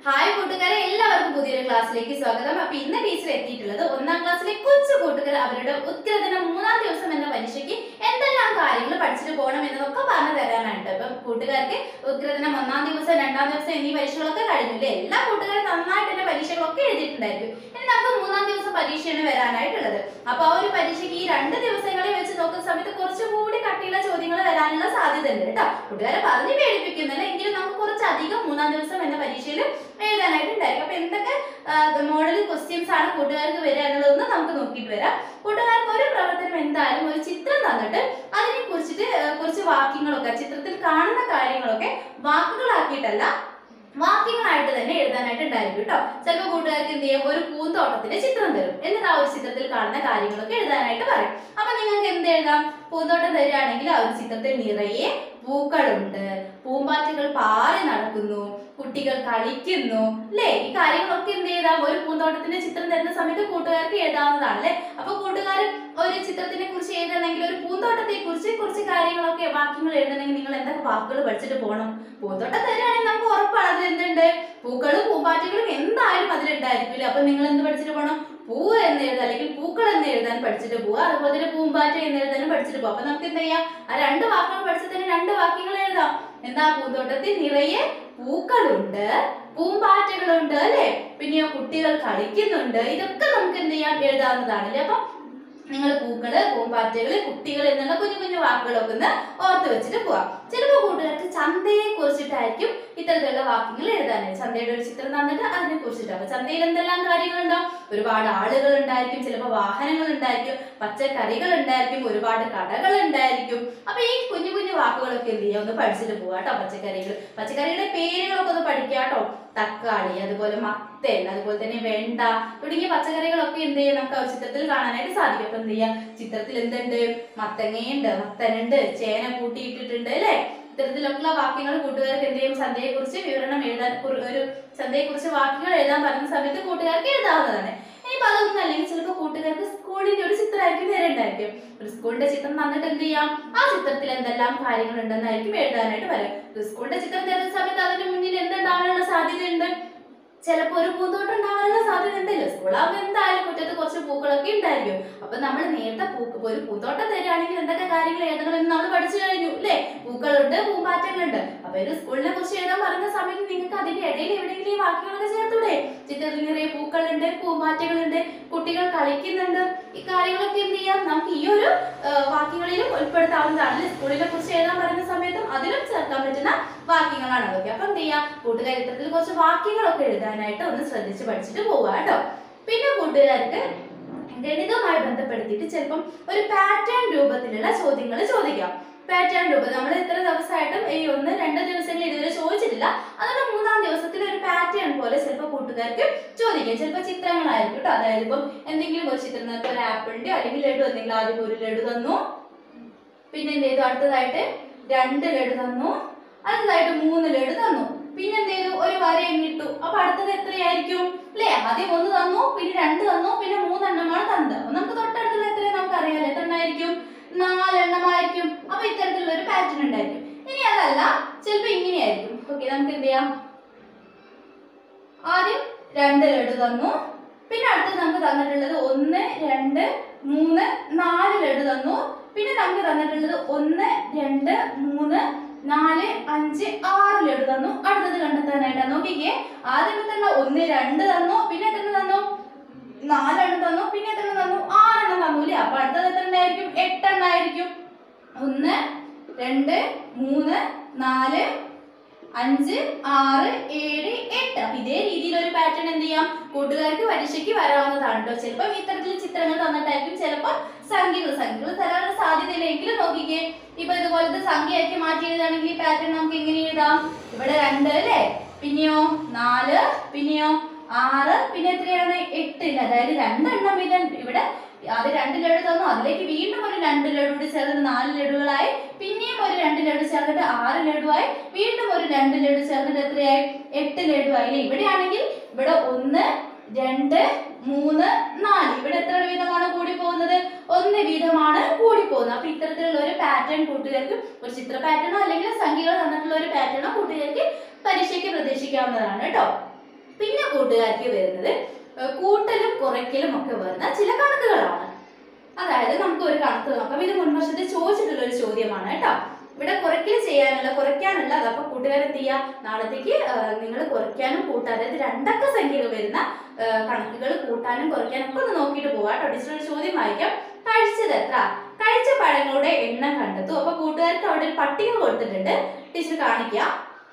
Hi കൂട്ടുകാരെ എല്ലാവർക്കും പുതിയൊരു ക്ലാസ്സിലേക്ക് സ്വാഗതം അപ്പൊ ഇന്ന് ടീച്ചർ എത്തിയിട്ടുള്ളത് ഒന്നാം ക്ലാസ്സിലെ കൊച്ചു കൂട്ടുകാർ അവരുടെ ഉത്തരദിനം മൂന്നാം ദിവസം എന്ന പരീക്ഷയ്ക്ക് എന്തെല്ലാം കാര്യങ്ങൾ പഠിച്ചിട്ട് പോകണം എന്നതൊക്കെ പറഞ്ഞു തരാനായിട്ട് അപ്പം കൂട്ടുകാർക്ക് ഉത്തരദിനം ഒന്നാം ദിവസം രണ്ടാം ദിവസം എന്നീ പരീക്ഷകളൊക്കെ കഴിഞ്ഞില്ലേ എല്ലാ കൂട്ടുകാരും നന്നായിട്ട് തന്നെ പരീക്ഷകളൊക്കെ എഴുതിയിട്ടുണ്ടായിരിക്കും ഇനി നമുക്ക് മൂന്നാം ദിവസം പരീക്ഷയാണ് വരാനായിട്ടുള്ളത് അപ്പൊ ആ ഒരു പരീക്ഷയ്ക്ക് ഈ രണ്ട് ദിവസങ്ങളിൽ വെച്ച് നോക്കുന്ന സമയത്ത് കുറച്ചുകൂടി കട്ടിയുള്ള ചോദ്യങ്ങൾ വരാനുള്ള സാധ്യത ഉണ്ട് കേട്ടോ കൂട്ടുകാരെ പറഞ്ഞു പേടിപ്പിക്കുന്നില്ല എങ്കിലും നമുക്ക് കുറച്ചധികം മൂന്നാം ദിവസം എന്ന പരീക്ഷയിൽ എഴുതാനായിട്ട് ഉണ്ടായിരിക്കും അപ്പൊ എന്തൊക്കെ മോഡൽ ക്വസ്റ്റ്യൻസ് ആണ് കൂട്ടുകാർക്ക് വരിക എന്നുള്ളതൊന്ന് നമുക്ക് നോക്കിയിട്ട് വരാം കൂട്ടുകാർക്ക് ഒരു പ്രവർത്തനം എന്തായാലും ഒരു ചിത്രം തന്നിട്ട് അതിനെ കുറിച്ചിട്ട് ആ, കുറച്ച് വാക്യങ്ങളൊക്കെ ചിത്രത്തിൽ കാണുന്ന കാര്യങ്ങളൊക്കെ വാക്കുകളാക്കിയിട്ടല്ല വാക്യങ്ങളായിട്ട് തന്നെ എഴുതാനായിട്ട് ഉണ്ടായിരിക്കും കേട്ടോ ചിലപ്പോൾ കൂട്ടുകാർക്ക് എന്ത് ചെയ്യും ഒരു പൂന്തോട്ടത്തിന്റെ ചിത്രം തരും എന്നിട്ട് ആ ഒരു ചിത്രത്തിൽ കാണുന്ന കാര്യങ്ങളൊക്കെ എഴുതാനായിട്ട് പറയും അപ്പൊ നിങ്ങൾക്ക് എന്ത് എഴുതാം പൂന്തോട്ടം തരികയാണെങ്കിൽ ആ ഒരു ചിത്രത്തിൽ നിറയെ പൂക്കളുണ്ട് പൂമ്പാറ്റകൾ പാറി നടക്കുന്നു കുട്ടികൾ കളിക്കുന്നു അല്ലേ ഈ കാര്യങ്ങളൊക്കെ എന്ത് ചെയ്താൽ ഒരു പൂന്തോട്ടത്തിന്റെ ചിത്രം തരുന്ന സമയത്ത് കൂട്ടുകാർക്ക് എഴുതാവുന്നതാണ് അല്ലേ അപ്പൊ കൂട്ടുകാർ ഒരു ചിത്രത്തിനെ കുറിച്ച് എഴുതണമെങ്കിൽ ഒരു പൂന്തോട്ടത്തെ കുറിച്ച് കുറച്ച് കാര്യങ്ങളൊക്കെ വാക്യങ്ങൾ എഴുതണമെങ്കിൽ നിങ്ങൾ എന്തൊക്കെ വാക്കുകൾ പഠിച്ചിട്ട് പോകണം പൂന്തോട്ടം തരികയാണെങ്കിൽ നമുക്ക് ഉറപ്പാണ് അതിൽ എന്തുണ്ട് പൂക്കളും പൂമ്പാറ്റകളും എന്തായാലും അതിലുണ്ടായിരിക്കില്ല അപ്പൊ നിങ്ങൾ എന്ത് പഠിച്ചിട്ട് പോകണം പൂവ് എന്ന് എഴുതാൻ അല്ലെങ്കിൽ പൂക്കൾ എന്ന് എഴുതാൻ പഠിച്ചിട്ട് പോവുക അതുപോലെ തന്നെ പൂമ്പാറ്റ എന്ന് എഴുതാനും പഠിച്ചിട്ട് പോവാം അപ്പൊ നമുക്ക് എന്ത് ചെയ്യാം ആ രണ്ട് വാക്കുകൾ പഠിച്ചിട്ട് തന്നെ രണ്ട് വാക്യങ്ങൾ എഴുതാം എന്താ പൂന്തോട്ടത്തിൽ നിറയെ പൂക്കളുണ്ട് പൂമ്പാറ്റകളുണ്ട് അല്ലെ പിന്നെയോ കുട്ടികൾ കളിക്കുന്നുണ്ട് ഇതൊക്കെ നമുക്ക് എന്ത് ചെയ്യാം എഴുതാവുന്നതാണ് അല്ലേ അപ്പൊ നിങ്ങൾ പൂക്കള് പൂമ്പാറ്റകള് കുട്ടികൾ എന്നുള്ള കുഞ്ഞു കുഞ്ഞു വാക്കുകളൊക്കെ ഒന്ന് ഓർത്ത് വെച്ചിട്ട് പോവാം ചിലപ്പോൾ കൂട്ടുകാർക്ക് ചന്തയെ കുറിച്ചിട്ടായിരിക്കും ഇത്തരത്തിലുള്ള വാക്യങ്ങൾ എഴുതാനായി ചന്തയുടെ ഒരു ചിത്രം തന്നിട്ട് അതിനെ കുറിച്ചിട്ട് അപ്പൊ ചന്തയിൽ എന്തെല്ലാം കാര്യങ്ങളുണ്ടാവും ഒരുപാട് ആളുകൾ ഉണ്ടായിരിക്കും ചിലപ്പോൾ വാഹനങ്ങൾ ഉണ്ടായിരിക്കും പച്ചക്കറികൾ ഉണ്ടായിരിക്കും ഒരുപാട് കടകൾ ഉണ്ടായിരിക്കും അപ്പൊ ഈ കുഞ്ഞു കുഞ്ഞു വാക്കുകളൊക്കെ എന്ത് ചെയ്യുക ഒന്ന് പഠിച്ചിട്ട് പോവാ കേട്ടോ പച്ചക്കറികൾ പച്ചക്കറിയുടെ പേരുകളൊക്കെ ഒന്ന് പഠിക്കുക കേട്ടോ തക്കാളി അതുപോലെ മത്തൻ അതുപോലെ തന്നെ വെണ്ട തുടങ്ങിയ പച്ചക്കറികളൊക്കെ എന്ത് ചെയ്യാം നമുക്ക് ആ ഒരു ചിത്രത്തിൽ കാണാനായിട്ട് സാധിക്കും അപ്പൊ എന്ത് ചെയ്യാം ചിത്രത്തിൽ എന്തുണ്ട് മത്തങ്ങയുണ്ട് മത്തനുണ്ട് ചേന കൂട്ടിയിട്ടിട്ടുണ്ട് അല്ലേ ഇത്തരത്തിലൊക്കെയുള്ള വാക്യങ്ങൾ കൂട്ടുകാർക്ക് എന്ത് ചെയ്യും ചന്തയെ കുറിച്ച് വിവരണം എഴുതാൻ കുറ- ഒരു ചന്തയെ കുറിച്ച് വാക്യങ്ങൾ എഴുതാൻ പറയുന്ന സമയത്ത് കൂട്ടുകാർക്ക് എഴുതാവുന്നതാണ് ഇനിയിപ്പോ അതൊന്നും അല്ലെങ്കിൽ ചിലപ്പോൾ കൂട്ടുകാർക്ക് സ്കൂളിന്റെ ഒരു ചിത്രമായിരിക്കും നേരിണ്ടായിരിക്കും ഒരു സ്കൂളിന്റെ ചിത്രം തന്നിട്ട് എന്ത് ചെയ്യാം ആ ചിത്രത്തിൽ എന്തെല്ലാം കാര്യങ്ങൾ ഉണ്ടെന്നായിരിക്കും എഴുതാനായിട്ട് പറയാം ഒരു സ്കൂളിന്റെ ചിത്രം തരുന്ന സമയത്ത് അതിന്റെ മുന്നിൽ എന്തുണ്ടാവാനുള്ള സാധ്യതയുണ്ട് ചിലപ്പോൾ ഒരു പൂന്തോട്ടം ഉണ്ടാവാനുള്ള സാധ്യത ഉണ്ടല്ലോ സ്കൂളാകുമ്പോൾ എന്തായാലും മുറ്റത്ത് കുറച്ച് പൂക്കളൊക്കെ ഉണ്ടായിരിക്കും അപ്പൊ നമ്മൾ നേരത്തെ പൂക്ക് ഒരു പൂന്തോട്ടം തരികയാണെങ്കിൽ എന്തൊക്കെ കാര്യങ്ങൾ എഴുതണമെന്ന് നമ്മൾ പഠിച്ചു കഴിഞ്ഞു അല്ലേ പൂക്കളുണ്ട് പൂമ്പാറ്റകളുണ്ട് അപ്പൊ ഇത് സ്കൂളിനെ കുറിച്ച് എഴുതാൻ പറയുന്ന സമയത്ത് നിങ്ങൾക്ക് അതിന്റെ ഇടയിൽ എവിടെയെങ്കിലും ഈ വാക്യങ്ങളൊക്കെ ചേർത്തൂടെ ചിത്രത്തിൽ നിറയെ പൂക്കളുണ്ട് പൂമ്പാറ്റകളുണ്ട് കുട്ടികൾ കളിക്കുന്നുണ്ട് ഈ കാര്യങ്ങളൊക്കെ എന്ത് ചെയ്യാം നമുക്ക് ഈ ഒരു ആ, വാക്യങ്ങളിലും ഉൾപ്പെടുത്താവുന്നതാണ് അല്ലേ? സ്കൂളിനെ കുറിച്ച് എഴുതാൻ പറയുന്ന സമയത്തും അതിലും ചേർക്കാൻ പറ്റുന്ന വാക്യങ്ങളാണ് അതൊക്കെ അപ്പൊ എന്ത് ചെയ്യാം കൂട്ടുകാർ ഇത്തരത്തിൽ കുറച്ച് വാക്യങ്ങളൊക്കെ എഴുതാനായിട്ട് ഒന്ന് ശ്രദ്ധിച്ച് പഠിച്ചിട്ട് പോവുക കേട്ടോ പിന്നെ കൂട്ടുകാർക്ക് ഗണിതവുമായി ബന്ധപ്പെടുത്തിയിട്ട് ചിലപ്പം ഒരു പാറ്റേൺ രൂപത്തിലുള്ള ചോദ്യങ്ങൾ ചോദിക്കാം പാറ്റേൺ രൂപം നമ്മൾ ഇത്ര ദിവസമായിട്ടും ഈ ഒന്ന് രണ്ട് ദിവസങ്ങൾ ഇതുവരെ ചോദിച്ചിട്ടില്ല അതുകൊണ്ട് മൂന്നാം ദിവസത്തിൽ ഒരു പാറ്റേൺ പോലെ ചിലപ്പോൾ കൂട്ടുകാർക്ക് ചോദിക്കാം ചിലപ്പോൾ ചിത്രങ്ങളായിരിക്കും കേട്ടോ അതായത് ഇപ്പം എന്തെങ്കിലും ഒരു ചിത്രം നേരത്തെ ഒരു ആപ്പിളിന്റെ അല്ലെങ്കിൽ ലഡു എന്തെങ്കിലും ആദ്യം ഒരു ലഡു തന്നു പിന്നെ എന്ത് ചെയ്തു അടുത്തതായിട്ട് രണ്ട് ലഡു തന്നു അടുത്തതായിട്ട് മൂന്ന് ലഡു തന്നു പിന്നെ എന്ത് ചെയ്തു ഒരു വരയും ഇട്ടു അപ്പൊ അടുത്തത് എത്രയായിരിക്കും അല്ലേ ആദ്യം ഒന്ന് തന്നു പിന്നെ രണ്ട് തന്നു പിന്നെ മൂന്നെണ്ണമാണ് തന്നത് അപ്പൊ നമുക്ക് തൊട്ടടുത്തുള്ള എത്രയും നമുക്ക് അറിയാലോ എത്ര എണ്ണമായിരിക്കും നാലെണ്ണമായിരിക്കും അപ്പൊ ഇത്തരത്തിലുള്ള ഒരു പാറ്റേൺ ഉണ്ടായിരിക്കും ഇനി അതല്ല ചിലപ്പോ ഇങ്ങനെയായിരിക്കും ഓക്കെ നമുക്ക് എന്ത് ചെയ്യാം ആദ്യം രണ്ട് ലഡു തന്നു പിന്നെ അടുത്തത് നമുക്ക് തന്നിട്ടുള്ളത് ഒന്ന് രണ്ട് മൂന്ന് നാല് ലഡു തന്നു പിന്നെ നമുക്ക് തന്നിട്ടുള്ളത് ഒന്ന് രണ്ട് മൂന്ന് നാല് അഞ്ച് ആറ് ലഡു തന്നു അടുത്തത് കണ്ടെത്താനായിട്ടാ നോക്കിക്കേ ആദ്യം തന്നെ ഒന്ന് രണ്ട് തന്നു പിന്നെ എത്ര തന്നു നാലെണ്ണം തന്നു പിന്നെ എത്ര തന്നു ആറെണ്ണം തന്നു ഇല്ലേ അപ്പൊ അടുത്തത് എത്ര എണ്ണായിരിക്കും എട്ടെണ്ണായിരിക്കും ഒന്ന് രണ്ട് മൂന്ന് നാല് അഞ്ച് ആറ് ഏഴ് എട്ട് അപ്പൊ ഇതേ രീതിയിൽ ഒരു പാറ്റേൺ എന്ത് ചെയ്യാം കൂട്ടുകാർക്ക് പരീക്ഷയ്ക്ക് വരാവുന്നതാണ് കേട്ടോ ചിലപ്പോൾ ഇത്തരത്തിൽ ചിത്രങ്ങൾ തന്നിട്ടായിരിക്കും ചിലപ്പോൾ സംഖ്യകൾ സംഖ്യകൾ തരാനുള്ള സാധ്യതയില്ലെങ്കിലും നോക്കിക്കേ ഇപ്പൊ ഇതുപോലത്തെ സംഖ്യയാക്കി മാറ്റി എഴുതുകയാണെങ്കിൽ ഈ പാറ്റേൺ നമുക്ക് എങ്ങനെ എഴുതാം ഇവിടെ രണ്ട് അല്ലേ പിന്നെയോ നാല് പിന്നെയോ ആറ് പിന്നെ എത്രയാണ് എട്ട് ഇല്ല അതായത് രണ്ടെണ്ണം വീതം ഇവിടെ അത് രണ്ട് ലഡു തന്നു അതിലേക്ക് വീണ്ടും ഒരു രണ്ട് ലഡു കൂടി ചേർന്നിട്ട് നാല് ലഡുകളായി പിന്നെയും ഒരു രണ്ട് ലഡു ചേർന്നിട്ട് ആറ് ലഡുവായി വീണ്ടും ഒരു രണ്ട് ലഡു ചേർന്നിട്ട് എത്രയായി എട്ട് ലഡുവായി അല്ലേ ഇവിടെയാണെങ്കിൽ ഇവിടെ ഒന്ന് രണ്ട് മൂന്ന് നാല് ഇവിടെ എത്ര വീതമാണ് കൂടി പോകുന്നത് ഒന്ന് വീതമാണ് കൂടി പോകുന്നത് അപ്പൊ ഇത്തരത്തിലുള്ള ഒരു പാറ്റേൺ കൂട്ടുകാർക്ക് ഒരു ചിത്ര പാറ്റേണോ അല്ലെങ്കിൽ സംഖ്യകൾ തന്നിട്ടുള്ള ഒരു പാറ്റേണോ കൂട്ടുകാർക്ക് പരീക്ഷയ്ക്ക് പ്രതീക്ഷിക്കാവുന്നതാണ് കേട്ടോ പിന്നെ കൂട്ടുകാർക്ക് വരുന്നത് ഏർ കൂട്ടലും കുറയ്ക്കലും ഒക്കെ വരുന്ന ചില കണക്കുകളാണ് അതായത് നമുക്ക് ഒരു കണക്ക് നോക്കാം ഇത് മുൻവർഷത്തെ ചോദിച്ചിട്ടുള്ള ഒരു ചോദ്യമാണ് കേട്ടോ ഇവിടെ കുറയ്ക്കൽ ചെയ്യാനുള്ള കുറയ്ക്കാനുള്ള അതപ്പോ കൂട്ടുകാർ എന്ത് ചെയ്യുക നാളത്തേക്ക് നിങ്ങൾ കുറയ്ക്കാനും കൂട്ടാനും അതായത് രണ്ടക്ക സംഖ്യകൾ വരുന്ന കണക്കുകൾ കൂട്ടാനും കുറയ്ക്കാനും ഒക്കെ ഒന്ന് നോക്കിയിട്ട് പോവാം കേട്ടോ ടീച്ചർ ഒരു ചോദ്യം വായിക്കാം കഴിച്ചത് എത്ര കഴിച്ച പഴങ്ങളുടെ എണ്ണം കണ്ടെത്തും അപ്പൊ കൂട്ടുകാർക്ക് അവിടെ ഒരു പട്ടിക കൊടുത്തിട്ടുണ്ട് ടീച്ചർ കാണിക്കാം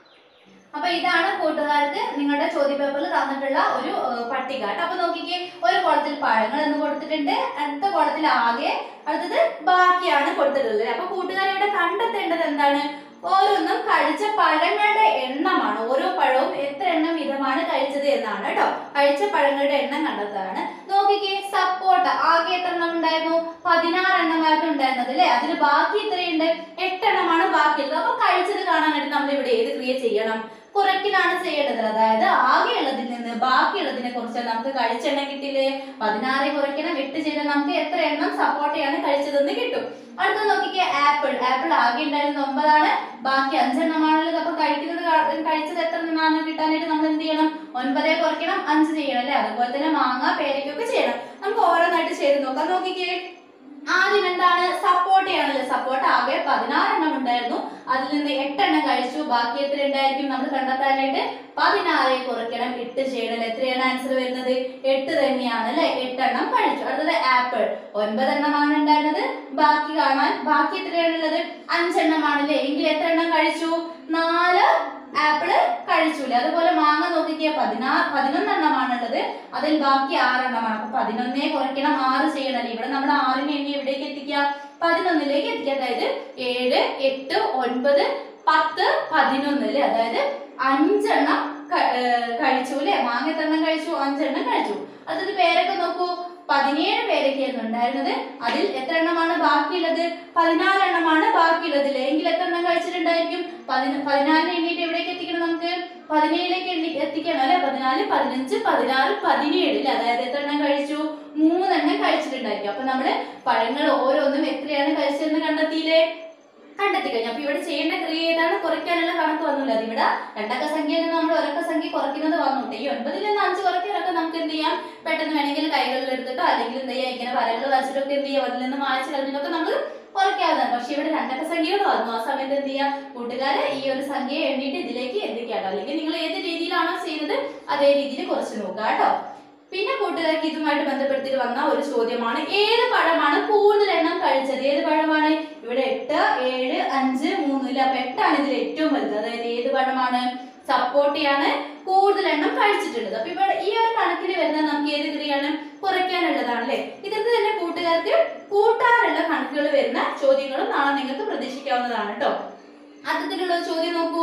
അപ്പൊ ഇതാണ് കൂട്ടുകാർക്ക് നിങ്ങളുടെ ചോദ്യ പേപ്പറിൽ തന്നിട്ടുള്ള ഒരു ഏഹ്, പട്ടിക കേട്ടോ അപ്പൊ നോക്കിക്കേ ഒരു കുളത്തിൽ പഴങ്ങൾ എന്ന് കൊടുത്തിട്ടുണ്ട് അടുത്ത കുളത്തിൽ ആകെ അടുത്തത് ബാക്കിയാണ് കൊടുത്തിട്ടുള്ളത് അപ്പൊ കൂട്ടുകാർ ഇവിടെ കണ്ടെത്തേണ്ടത് എന്താണ് ഓരോന്നും കഴിച്ച പഴങ്ങളുടെ എണ്ണമാണ് ഓരോ പഴവും എത്ര എണ്ണം വിധമാണ് കഴിച്ചത് എന്നാണ് കേട്ടോ കഴിച്ച പഴങ്ങളുടെ എണ്ണം കണ്ടെത്താണ് നോക്കിക്കേ സപ്പോട്ട ആകെ എത്ര എണ്ണം ഉണ്ടായിരുന്നു പതിനാറ് എണ്ണമായിരുന്നു ഉണ്ടായിരുന്നത് അല്ലെ അതിൽ ബാക്കി എത്രയുണ്ട് എട്ടെണ്ണമാണ് ബാക്കിയുള്ളത് അപ്പൊ കഴിച്ചത് കാണാനായിട്ട് നമ്മൾ ഇവിടെ ഏത് ക്രിയ ചെയ്യണം കുറയ്ക്കലാണ് ചെയ്യേണ്ടത് അതായത് ആകെയുള്ളതിൽ നിന്ന് ബാക്കിയുള്ളതിനെ കുറിച്ച് നമുക്ക് കഴിച്ചെണ്ണം കിട്ടില്ലേ പതിനാറ് കുറയ്ക്കണം എട്ട് ചെയ്താൽ നമുക്ക് എത്ര എണ്ണം സപ്പോർട്ടയാണ് കഴിച്ചതെന്ന് കിട്ടും അടുത്ത നോക്കിക്കേ ആപ്പിൾ ആപ്പിൾ ആകെ ഉണ്ടായിരുന്നത് ഒമ്പതാണ് ബാക്കി അഞ്ചെണ്ണമാണുള്ളത് അപ്പൊ കഴിക്കുന്നത് കാ- കഴിച്ചത് എത്ര എണ്ണമാണ് കിട്ടാനായിട്ട് നമ്മൾ എന്ത് ചെയ്യണം ഒൻപതേ കുറയ്ക്കണം അഞ്ച് ചെയ്യണം അല്ലെ അതുപോലെ തന്നെ മാങ്ങ പേരയ്ക്കൊക്കെ ചെയ്യണം നമുക്ക് ഓരോന്നായിട്ട് ചെയ്ത് നോക്കാം നോക്കിക്കേ ആദ്യം എന്താണ് സപ്പോർട്ട് ചെയ്യണല്ലോ സപ്പോർട്ട് ആകെ പതിനാറെണ്ണം ഉണ്ടായിരുന്നു അതിൽ നിന്ന് എട്ടെണ്ണം കഴിച്ചു ബാക്കി എത്ര ഉണ്ടായിരിക്കും നമ്മൾ കണ്ടെത്താനായിട്ട് പതിനാറെ കുറയ്ക്കണം എട്ട് ചെയ്യണം എത്രയാണ് ആൻസർ വരുന്നത് എട്ട് തന്നെയാണ് അല്ലെ എട്ടെണ്ണം കഴിച്ചു അടുത്തത് ആപ്പിൾ ഒൻപതെണ്ണമാണ് ഉണ്ടായിരുന്നത് ബാക്കി കാണാൻ ബാക്കി എത്രയാണുള്ളത് അഞ്ചെണ്ണമാണല്ലേ എങ്കിൽ എത്ര എണ്ണം കഴിച്ചു നാല് ആപ്പിള് കഴിച്ചൂല അതുപോലെ മാങ്ങ നോക്കിക്കേ പതിനാ പതിനൊന്നെണ്ണമാണുള്ളത് അതിൽ ബാക്കി ആറെണ്ണമാണ് അപ്പൊ പതിനൊന്നേ കുറയ്ക്കണം ആറ് ചെയ്യണല്ലേ ഇവിടെ നമ്മൾ ആറിനെ എണ്ണി എവിടേക്ക് എത്തിക്കുക പതിനൊന്നിലേക്ക് എത്തിക്കുക അതായത് ഏഴ് എട്ട് ഒൻപത് പത്ത് പതിനൊന്ന് അല്ലേ അതായത് അഞ്ചെണ്ണം ക- ഏർ കഴിച്ചു അല്ലെ മാങ്ങ എത്ര എണ്ണം കഴിച്ചു അഞ്ചെണ്ണം കഴിച്ചു അടുത്തത് പേരൊക്കെ നോക്കൂ പതിനേഴ് പേരൊക്കെയായിരുന്നു ഉണ്ടായിരുന്നത് അതിൽ എത്ര എണ്ണമാണ് ബാക്കിയുള്ളത് പതിനാല് എണ്ണമാണ് ബാക്കിയുള്ളത് അല്ലേ എങ്കിൽ എത്ര എണ്ണം കഴിച്ചിട്ടുണ്ടായിരിക്കും പതിന പതിനാലിന് എണ്ണീട്ട് എവിടേക്ക് എത്തിക്കണം നമുക്ക് പതിനേഴിലേക്ക് എണ്ണി എത്തിക്കണം അല്ലെ പതിനാല് പതിനഞ്ച് പതിനാറ് പതിനേഴ് അല്ലേ അതായത് എത്ര എണ്ണം കഴിച്ചു മൂന്നെണ്ണം കഴിച്ചിട്ടുണ്ടായിരിക്കും അപ്പൊ നമ്മള് പഴങ്ങൾ ഓരോന്നും എത്രയാണ് കഴിച്ചതെന്ന് കണ്ടെത്തിയില്ലേ കണ്ടെത്തി കഴിഞ്ഞു അപ്പൊ ഇവിടെ ചെയ്യേണ്ട ക്രിയ ഏതാണ് കുറയ്ക്കാനുള്ള കണക്ക് വന്നില്ല അത് ഇവിടെ രണ്ടക്ക സംഖ്യയിൽ നിന്ന് നമ്മൾ ഒരക്ക സംഖ്യ കുറയ്ക്കുന്നത് വന്നുണ്ട് ഈ ഒൻപതിൽ നിന്ന് അഞ്ച് കുറയ്ക്കാനൊക്കെ നമുക്ക് എന്ത് ചെയ്യാം പെട്ടെന്ന് വേണമെങ്കിൽ കൈകളിൽ എടുത്തിട്ടോ അല്ലെങ്കിൽ എന്ത് ചെയ്യാം ഇങ്ങനെ വരകൾ വരച്ചിട്ടൊക്കെ എന്ത് ചെയ്യാം അതിൽ നിന്ന് മായ്ച്ചു കളഞ്ഞിട്ടൊക്കെ നമ്മൾ കുറയ്ക്കാവുന്നതാണ് പക്ഷെ ഇവിടെ രണ്ടക്ക സംഖ്യകൾ വന്നു ആ സമയത്ത് എന്ത് ചെയ്യാം കൂട്ടുകാര് ഈ ഒരു സംഖ്യയെ എണ്ണിയിട്ട് ഇതിലേക്ക് എത്തിക്കാട്ടോ അല്ലെങ്കിൽ നിങ്ങൾ ഏത് രീതിയിലാണോ ചെയ്യുന്നത് അതേ രീതിയിൽ കുറച്ച് നോക്കുക കേട്ടോ പിന്നെ കൂട്ടുകാർക്ക് ഇതുമായിട്ട് ബന്ധപ്പെടുത്തിയിട്ട് വന്ന ഒരു ചോദ്യമാണ് ഏത് പഴമാണ് കൂടുതൽ എണ്ണം കഴിച്ചത് ഏത് പഴമാണ് ഇവിടെ എട്ട് ഏഴ് അഞ്ച് മൂന്ന് ഇല്ല അപ്പൊ എട്ടാണ് ഇതിൽ ഏറ്റവും വലുത് അതായത് ഏത് പഴമാണ് സപ്പോർട്ടിയാണ് കൂടുതൽ എണ്ണം കഴിച്ചിട്ടുള്ളത് അപ്പൊ ഇവിടെ ഈ ഒരു കണക്കിൽ വരുന്നത് നമുക്ക് ഏത് ക്രിയയാണ് കുറയ്ക്കാനുള്ളതാണ് അല്ലെ ഇതിൽ തന്നെ കൂട്ടുകാർക്ക് കൂട്ടാനുള്ള കണക്കുകൾ വരുന്ന ചോദ്യങ്ങളും നാളെ നിങ്ങൾക്ക് പ്രതീക്ഷിക്കാവുന്നതാണ് കേട്ടോ അത്തരത്തിലുള്ള ഒരു ചോദ്യം നോക്കൂ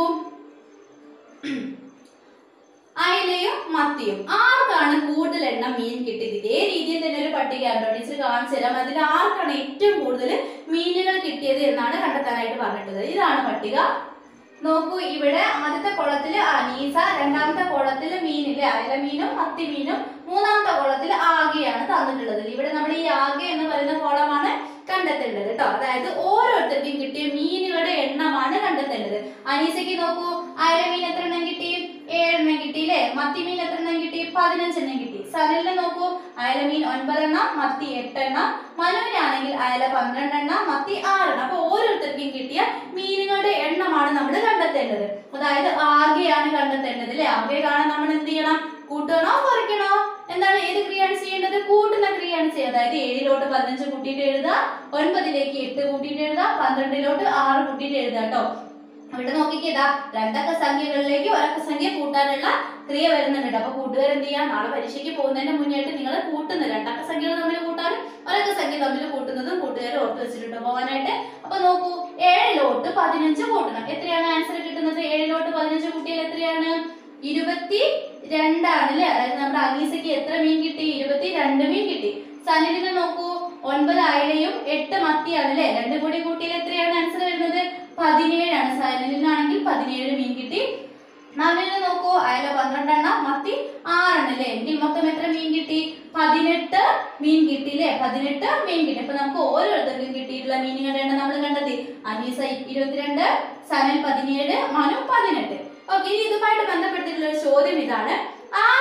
അയലയും മത്തിയും ആർക്കാണ് കൂടുതൽ എണ്ണം മീൻ കിട്ടിയത് ഇതേ രീതിയിൽ തന്നെ ഒരു പട്ടിക ഉണ്ടോ ടീച്ചർ കാണിച്ചു തരാം അതിൽ ആർക്കാണ് ഏറ്റവും കൂടുതൽ മീനുകൾ കിട്ടിയത് എന്നാണ് കണ്ടെത്താനായിട്ട് പറഞ്ഞിട്ടുള്ളത് ഇതാണ് പട്ടിക നോക്കൂ ഇവിടെ ആദ്യത്തെ കുളത്തില് അനീസ രണ്ടാമത്തെ കുളത്തില് മീനില്ലേ അയല മീനും മത്തി മീനും മൂന്നാമത്തെ കുളത്തിൽ ആകെയാണ് തന്നിട്ടുള്ളത് ഇവിടെ നമ്മൾ ഈ ആകെ എന്ന് പറയുന്ന കുളമാണ് കണ്ടെത്തേണ്ടത് കേട്ടോ അതായത് ഓരോരുത്തർക്കും കിട്ടിയ മീനുകളുടെ എണ്ണമാണ് കണ്ടെത്തേണ്ടത് അനീസയ്ക്ക് നോക്കൂ അയല മീൻ എത്ര എണ്ണം കിട്ടി ഏഴെണ്ണം കിട്ടി അല്ലേ മത്തി മീൻ എത്ര എണ്ണം കിട്ടി പതിനഞ്ചെണ്ണം കിട്ടി സനലിന് നോക്കൂ അയല മീൻ ഒൻപതെണ്ണം മത്തി എട്ടെണ്ണം മനുവിനാണെങ്കിൽ അയല പന്ത്രണ്ടെണ്ണം മത്തി ആറെണ്ണം അപ്പൊ ഓരോരുത്തർക്കും കിട്ടിയ മീനുകളുടെ എണ്ണമാണ് നമ്മൾ കണ്ടെത്തേണ്ടത് അതായത് ആകെയാണ് കണ്ടെത്തേണ്ടത് അല്ലെ ആകെ കാണാൻ നമ്മൾ എന്ത് ചെയ്യണം കൂട്ടണോ കുറയ്ക്കണോ എന്താണ് ഏത് ക്രിയയാണ് ചെയ്യേണ്ടത് കൂട്ടുന്ന ക്രിയയാണ് ചെയ്യുന്നത് അതായത് ഏഴിലോട്ട് പതിനഞ്ച് കൂട്ടിയിട്ട് എഴുതുക ഒൻപതിലേക്ക് എട്ട് കൂട്ടിയിട്ട് എഴുതുക പന്ത്രണ്ടിലോട്ട് ആറ് കൂട്ടിയിട്ട് എഴുതുക കേട്ടോ ഇവിടെ നോക്കിക്കേതാ രണ്ടക്ക സംഖ്യകളിലേക്ക് ഒരക്ക സംഖ്യ കൂട്ടാനുള്ള ക്രിയ വരുന്നുണ്ട് അപ്പൊ കൂട്ടുകാർ എന്ത് ചെയ്യാം നാളെ പരീക്ഷയ്ക്ക് പോകുന്നതിന് മുന്നായിട്ട് നിങ്ങൾ കൂട്ടുന്ന രണ്ടക്ക സംഖ്യകൾ തമ്മിൽ കൂട്ടാനും ഒരക്ക സംഖ്യ തമ്മിൽ കൂട്ടുന്നതും കൂട്ടുകാർ ഓർത്ത് വെച്ചിട്ടുണ്ട് പോകാനായിട്ട് അപ്പൊ നോക്കൂ ഏഴിലോട്ട് പതിനഞ്ച് കൂട്ടണം എത്രയാണ് ആൻസർ കിട്ടുന്നത് ഏഴിലോട്ട് പതിനഞ്ച് കൂട്ടിയാൽ എത്രയാണ് ഇരുപത്തി രണ്ടാണ് അല്ലേ അതായത് നമ്മുടെ അനീസയ്ക്ക് എത്ര മീൻ കിട്ടി ഇരുപത്തി രണ്ട് മീൻ കിട്ടി സനലിന് നോക്കൂ ഒൻപത് അയലയും എട്ട് മത്തിയാണ് അല്ലേ രണ്ടും കൂടി കൂട്ടിയാൽ എത്രയാണ് ആൻസർ വരുന്നത് പതിനേഴാണ് സനലിനാണെങ്കിൽ പതിനേഴ് മീൻ കിട്ടി നവലിന് നോക്കൂ അയല പന്ത്രണ്ടെണ്ണം മത്തി ആറെണ്ണം അല്ലേ എങ്കിൽ മൊത്തം എത്ര മീൻ കിട്ടി പതിനെട്ട് മീൻ കിട്ടി അല്ലേ പതിനെട്ട് മീൻ കിട്ടി അപ്പൊ നമുക്ക് ഓരോരുത്തർക്കും കിട്ടിയിട്ടുള്ള മീനുകളുടെ എണ്ണം നമ്മൾ കണ്ടെത്തി അനീസ ഇരുപത്തിരണ്ട് സനൽ പതിനേഴ് മനു പതിനെട്ട് ഓക്കെ ഇനി ഇതുമായിട്ട് ബന്ധപ്പെട്ടിട്ടുള്ള ഒരു ചോദ്യം ഇതാണ്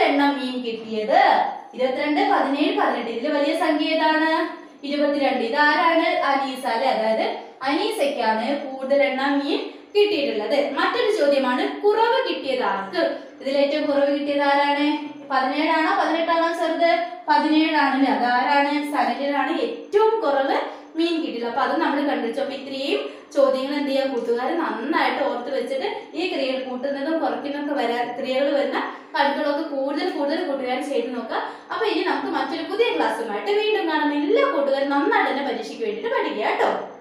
എണ്ണം മീൻ കിട്ടിയത് ഇരുപത്തിരണ്ട് പതിനേഴ് പതിനെട്ട് ഇതിൽ വലിയ സംഖ്യ ഏതാണ് ഇരുപത്തിരണ്ട് ഇതാരാണ് അനീസ അല്ലെ അതായത് അനീസയ്ക്കാണ് കൂടുതൽ എണ്ണം മീൻ കിട്ടിയിട്ടുള്ളത് മറ്റൊരു ചോദ്യമാണ് കുറവ് കിട്ടിയത് ആർക്ക് ഇതിൽ ഏറ്റവും കുറവ് കിട്ടിയത് ആരാണ് പതിനേഴാണോ പതിനെട്ടാണോ ചെറുത് പതിനേഴാണ് അല്ലേ അതാരാണ് സനലിനാണ് ഏറ്റവും കുറവ് മീൻ കിട്ടിയത് അപ്പൊ അത് നമ്മൾ കണ്ടുപിടിച്ചു അപ്പൊ ഇത്രയും ചോദ്യങ്ങൾ എന്ത് ചെയ്യാൻ കൂട്ടുകാർ നന്നായിട്ട് ഓർത്ത് വെച്ചിട്ട് ഈ ക്രിയകൾ കൂട്ടുന്നതും കുറയ്ക്കുന്നതൊക്കെ വരാ ക്രിയകൾ വരുന്ന കണക്കുകളൊക്കെ കൂടുതൽ കൂടുതൽ കൂട്ടുകാർ ചെയ്ത് നോക്കുക അപ്പൊ ഇനി നമുക്ക് മറ്റൊരു പുതിയ ക്ലാസ്സുമായിട്ട് വീണ്ടും കാണാം എല്ലാ കൂട്ടുകാരും നന്നായിട്ട് തന്നെ പരീക്ഷയ്ക്ക് വേണ്ടിയിട്ട് പഠിക്കുക കേട്ടോ